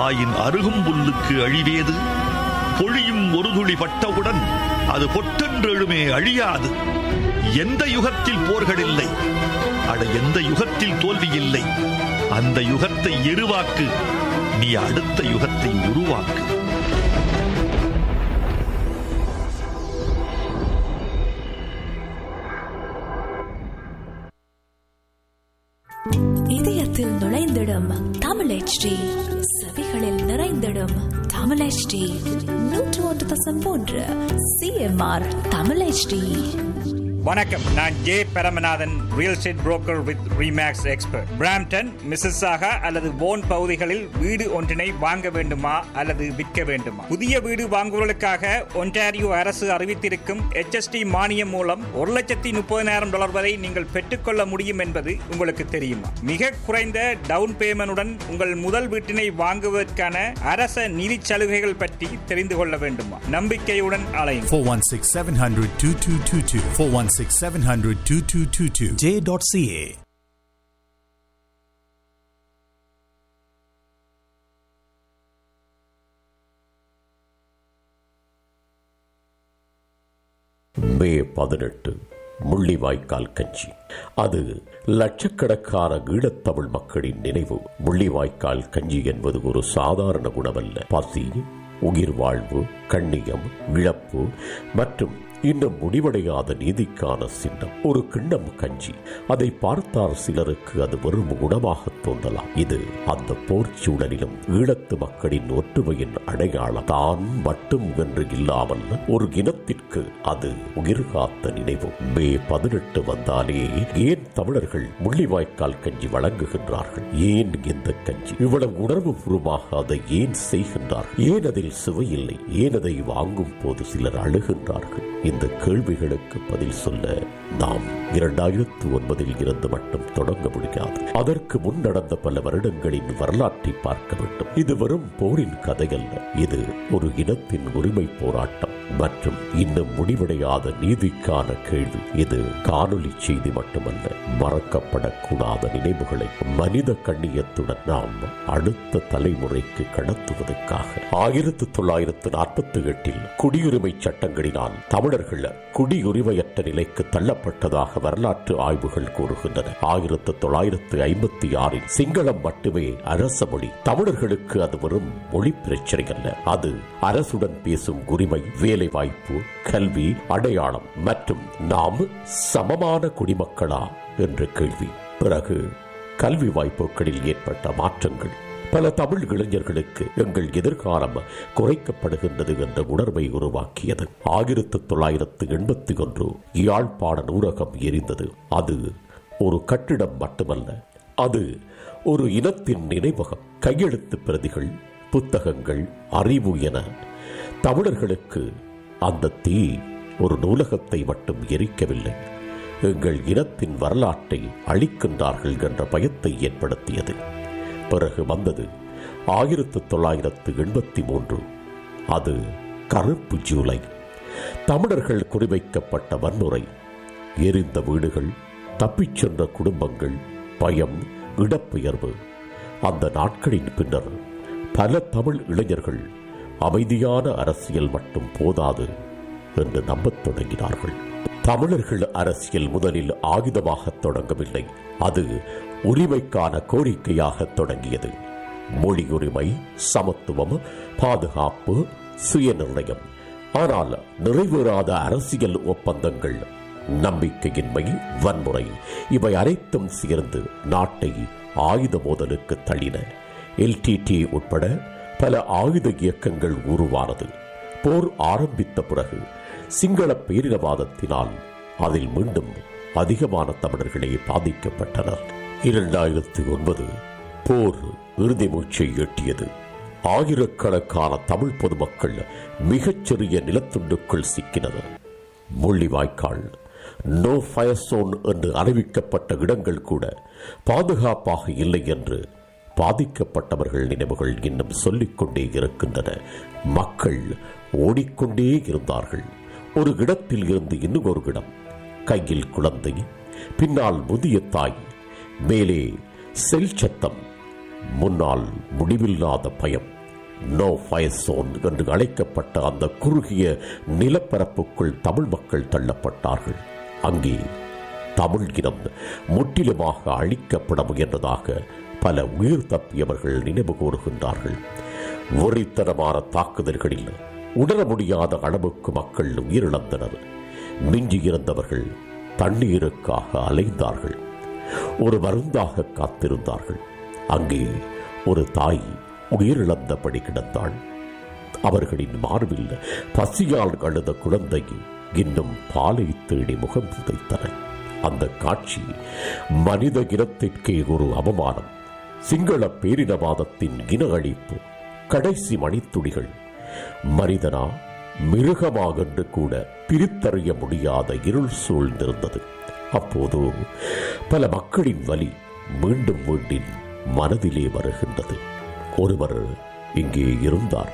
ஆயின் அருகும் புல்லுக்கு அழிவேது பொழியும் ஒரு துளி பட்டவுடன் அது பொட்டென்றெழுமே அழியாது எந்த யுகத்தில் போர்கள் இல்லை அட எந்த யுகத்தில் தோல்வி இல்லை அந்த யுகத்தை எருவாக்கு நீ அடுத்த யுகத்தை உருவாக்கு இதயத்தில் நுழைந்திடும் தமிழ் HD செவிகளில் நிறைந்திடும் தமிழ் HD நூற்று ஒன்று தசம் மூன்று சிஎம்ஆர் தமிழ் HD வணக்கம் நான் J Paramanathan real estate broker with Remax expert Brampton Mississauga அல்லது போன் பகுதிகளில் வீடு ஒன்றினை வாங்க வேண்டுமா அல்லது விற்க வேண்டுமா புதிய வீடு வாங்குவதற்காக ஒன்டாரியோ அரசு அறிவித்திருக்கும் HST மானியம் மூலம் ஒரு லட்சத்தி முப்பதினாயிரம் டாலர் வரை நீங்கள் பெற்றுக்கொள்ள முடியும் என்பது உங்களுக்கு தெரியுமா மிக குறைந்த டவுன் பேமெண்டுடன் உங்கள் முதல் வீட்டினை வாங்குவதற்கான அரச நிதி சலுகைகள் பற்றி தெரிந்து கொள்ள வேண்டுமா நம்பிக்கையுடன் அலையும் 416 700 2222. 416 700 2222. J.ca. மே பதினெட்டு முள்ளிவாய்க்கால் கஞ்சி அது லட்சக்கணக்கான ஈழத்தமிழ் மக்களின் நினைவு முள்ளிவாய்க்கால் கஞ்சி என்பது ஒரு சாதாரண குணமல்ல பசி உயிர் வாழ்வு கண்ணியம் இழப்பு மற்றும் இன்னும் முடிவடையாத நீதிக்கான சின்னம் ஒரு கிண்ணம் கஞ்சி அதை பார்த்தால் சிலருக்கு அது வெறும் குணமாக தோன்றலாம் இது அந்த போர் சூழலிலும் ஈழத்து மக்களின் ஒற்றுமையின் அடையாளம் தான் மட்டும் என்று இல்லாமல் ஒரு இனத்திற்கு அது உயிர் காத்த நினைவு மே பதினெட்டு வந்தாலே ஏன் தமிழர்கள் முள்ளிவாய்க்கால் கஞ்சி வழங்குகின்றார்கள் ஏன் இந்த கஞ்சி இவ்வளவு உணர்வு பூர்வமாக அதை ஏன் செய்கின்றார்கள் ஏன் அதில் சுவையில்லை ஏன் அதை வாங்கும் போது சிலர் அழுகின்றார்கள் இந்த கேள்விகளுக்கு பதில் சொல்ல நாம் இரண்டாயிரத்து ஒன்பதில் இருந்து மட்டும் தொடங்க முடியாது அதற்கு முன் நடந்த பல வருடங்களின் வரலாற்றை பார்க்க வேண்டும் இது வெறும் போரின் கதையல்ல இது ஒரு இனத்தின் உரிமை போராட்டம் மற்றும் இன்னும் முடிவடையாத நீதிக்கான கேள்வி இது காணொலி செய்தி மட்டுமல்ல மறக்கப்படக்கூடாத நினைவுகளை மனித கண்ணியத்துடன் நாம் அடுத்த தலைமுறைக்கு கடத்துவதற்காக ஆயிரத்து தொள்ளாயிரத்து நாற்பத்தி எட்டில் குடியுரிமை சட்டங்களினால் தமிழர்கள் குடியுரிமையற்ற நிலைக்கு தள்ளப்பட்டதாக வரலாற்று ஆய்வுகள் கூறுகின்றன ஆயிரத்து தொள்ளாயிரத்து ஐம்பத்தி ஆறில் சிங்களம் மட்டுமே அரச மொழி தமிழர்களுக்கு அது வெறும் மொழி பிரச்சனை அல்ல அது அரசுடன் பேசும் உரிமை வேலை வாய்ப்பு கல்வி அடையாளம் மற்றும் நாம் சமமான குடிமக்களா என்ற கேள்வி பிறகு கல்வி வாய்ப்புகளில் ஏற்பட்ட மாற்றங்கள் பல தமிழ் இளைஞர்களுக்கு எங்கள் எதிர்காலம் குறைக்கப்படுகின்றது என்ற உணர்வை உருவாக்கியது ஆயிரத்து தொள்ளாயிரத்து எண்பத்தி ஒன்று யாழ்ப்பாண நூலகம் எரிந்தது அது ஒரு கட்டிடம் மட்டுமல்ல அது ஒரு இனத்தின் நினைவகம் கையெழுத்து பிரதிகள் புத்தகங்கள் அறிவு என தமிழர்களுக்கு அந்த தீ ஒரு நூலகத்தை மட்டும் எரிக்கவில்லை எங்கள் இனத்தின் வரலாற்றை அழிக்கின்றார்கள் என்ற பயத்தை ஏற்படுத்தியது பிறகு வந்தது ஆயிரத்து தொள்ளாயிரத்து எண்பத்தி மூன்று அது கருப்பு ஜூலை தமிழர்கள் குறிவைக்கப்பட்ட வன்முறை எரிந்த வீடுகள் தப்பிச் சென்ற குடும்பங்கள் பயம் இடப்பெயர்வு அந்த நாட்களின் பின்னர் பல தமிழ் இளைஞர்கள் அமைதியான அரசியல் மட்டும் போதாது என்று நம்பத் தொடங்கினார்கள் தமிழர்கள் அரசியல் முதலில் ஆயுதமாக தொடங்கவில்லை அது உரிமைக்கான கோரிக்கையாக தொடங்கியது மொழி உரிமை சமத்துவம் பாதுகாப்பு சுயநிர்ணயம் ஆனால் நிறைவேறாத அரசியல் ஒப்பந்தங்கள் நம்பிக்கையின்மை வன்முறை இவை அனைத்தும் சேர்ந்து நாட்டை ஆயுத மோதலுக்கு தள்ளின எல்டிடி உட்பட பல ஆயுத இயக்கங்கள் உருவானது போர் ஆரம்பித்த பிறகு சிங்கள பேரினவாதத்தினால் அதில் மீண்டும் அதிகமான தமிழர்களே பாதிக்கப்பட்டனர் இரண்டாயிரத்தி ஒன்பது போர் இறுதி மூச்சை எட்டியது ஆயிரக்கணக்கான தமிழ் பொதுமக்கள் மிகச்சிறிய நிலத்துண்டுக்குள் சிக்கினர் முள்ளிவாய்க்கால் நோ ஃபயர் சோன் என்று அறிவிக்கப்பட்ட இடங்கள் கூட பாதுகாப்பாக இல்லை என்று பாதிக்கப்பட்டவர்கள் நினைவுகள் இன்னும் சொல்லிக்கொண்டே இருக்கின்றன மக்கள் ஓடிக்கொண்டே இருந்தார்கள் ஒரு இடத்தில் இருந்து இன்னும் ஒரு இடம் கையில் குழந்தை பின்னால் முதிய தாய் மேலே செல் சத்தம் முன்னால் முடிவில்லாத பயம் நோ ஃபயர் சோன் என்று அழைக்கப்பட்ட அந்த குறுகிய நிலப்பரப்புக்குள் தமிழ் மக்கள் தள்ளப்பட்டார்கள் அங்கே தமிழ் இனம் முற்றிலுமாக அழிக்கப்பட முயன்றதாக பல உயிர் தப்பியவர்கள் நினைவு கூறுகின்றார்கள் வெறித்தனமான தாக்குதல்களில் உணர முடியாத அளவுக்கு மக்கள் உயிரிழந்தனர் மிஞ்சியிருந்தவர்கள் தண்ணீருக்காக அலைந்தார்கள் ஒரு மருந்தாக காத்திருந்தார்கள் அங்கே ஒரு தாய் உயிரிழந்தபடி கிடந்தாள் அவர்களின் மார்பில் பசியால் அழுத குழந்தை இன்னும் பாலை தேடி முகம் புதைத்தன அந்த காட்சி மனித இனத்திற்கே ஒரு அவமானம் சிங்கள பேரினவாதத்தின் இன அழிப்பு கடைசி மணித்துளிகள் மனிதனா மிருகமாக என்று கூட பிரித்தறிய முடியாத இருள் சூழ்ந்திருந்தது அப்போது பல மக்களின் வலி மீண்டும் மீண்டும் மனதிலே வருகின்றது ஒருவர் இங்கே இருந்தார்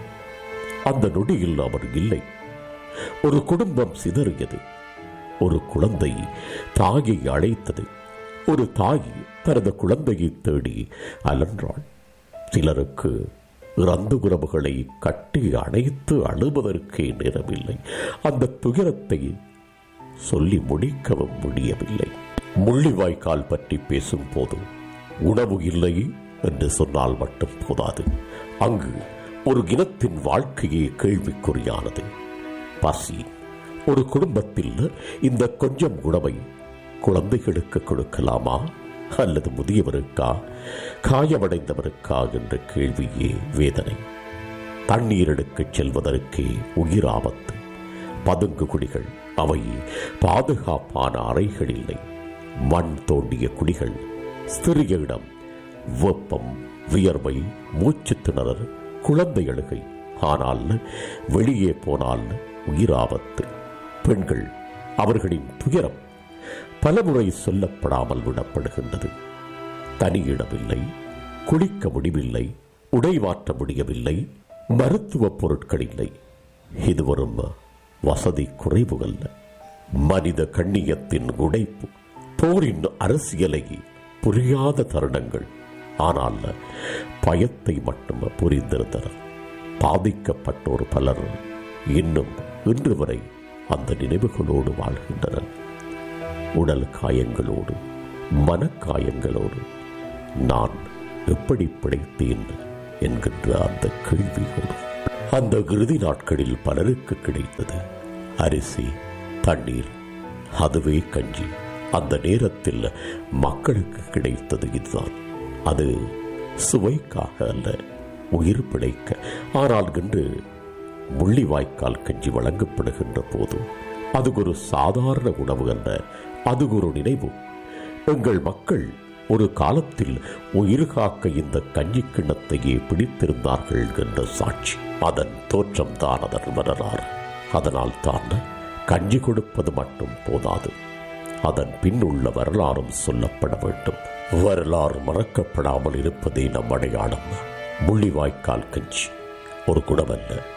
அந்த நொடியில் அவர் இல்லை ஒரு குடும்பம் சிதறியது ஒரு குழந்தை தாயை அழைத்தது ஒரு தாய் தனது குழந்தையை தேடி அலன்றாள் சிலருக்கு இறந்த உறவுகளை கட்டி அணைத்து அழுவதற்கே நேரமில்லை அந்த துயரத்தை சொல்லி முடிக்கவும் முடியவில்லை முள்ளிவாய்க்கால் பற்றி பேசும் போது உணவு இல்லை என்று சொன்னால் மட்டும் போதாது அங்கு ஒரு இனத்தின் வாழ்க்கையே கேள்விக்குறியானது பசி ஒரு குடும்பத்தில் இந்த கொஞ்சம் உணவை குழந்தைகளுக்கு கொடுக்கலாமா அல்லது முதியவருக்கா காயமடைந்தவருக்கா என்ற கேள்வியே வேதனை தண்ணீர் எடுக்கச் செல்வதற்கே உயிர் ஆபத்து பதுங்கு குடிகள் அவை பாதுகாப்பான அறைகள் இல்லை மண் தோண்டிய குடிகள் சிறிய இடம் வெப்பம் வியர்வை மூச்சு திணறல் குழந்தை அழுகை ஆனால் வெளியே போனால் உயிராபத்து பெண்கள் அவர்களின் துயரம் பலமுறை சொல்லப்படாமல் விடப்படுகின்றது தனியிடமில்லை குளிக்க முடிவில்லை உடை மாற்ற முடியவில்லை மருத்துவ பொருட்கள் இல்லை இது வரும் வசதி குறைவுகள் மனித கண்ணியத்தின் உடைப்பு போரின் அரசியலை புரியாத தருணங்கள் ஆனால் பயத்தை மட்டும் புரிந்திருந்தனர் பாதிக்கப்பட்டோர் பலர் இன்னும் இன்று வரை அந்த நினைவுகளோடு வாழ்கின்றனர் உடல் காயங்களோடு மனக்காயங்களோடு நான் எப்படி பிழைத்தேன் என்கின்ற அந்த கேள்வியோடு அந்த இறுதி நாட்களில் பலருக்கு கிடைத்தது அரிசி தண்ணீர் அதுவே கஞ்சி அந்த நேரத்தில் மக்களுக்கு கிடைத்தது இதுதான் அது சுவைக்காக அல்ல உயிர் பிழைக்க ஆனால் இன்று முள்ளிவாய்க்கால் கஞ்சி வழங்கப்படுகின்ற போது அது ஒரு சாதாரண உணவு அல்ல அது ஒரு நினைவு எங்கள் மக்கள் ஒரு காலத்தில் உயிர் காக்க இந்த கஞ்சி கிண்ணத்தையே பிடித்திருந்தார்கள் என்ற சாட்சி அதன் தோற்றம் தான் அதன் வரலாறு அதனால் தான் கஞ்சி கொடுப்பது மட்டும் போதாது அதன் பின்னுள்ள வரலாறும் சொல்லப்பட வேண்டும் வரலாறு மறக்கப்படாமல் இருப்பதே நம் அடையாளம் முள்ளிவாய்க்கால் கஞ்சி ஒரு குணமல்ல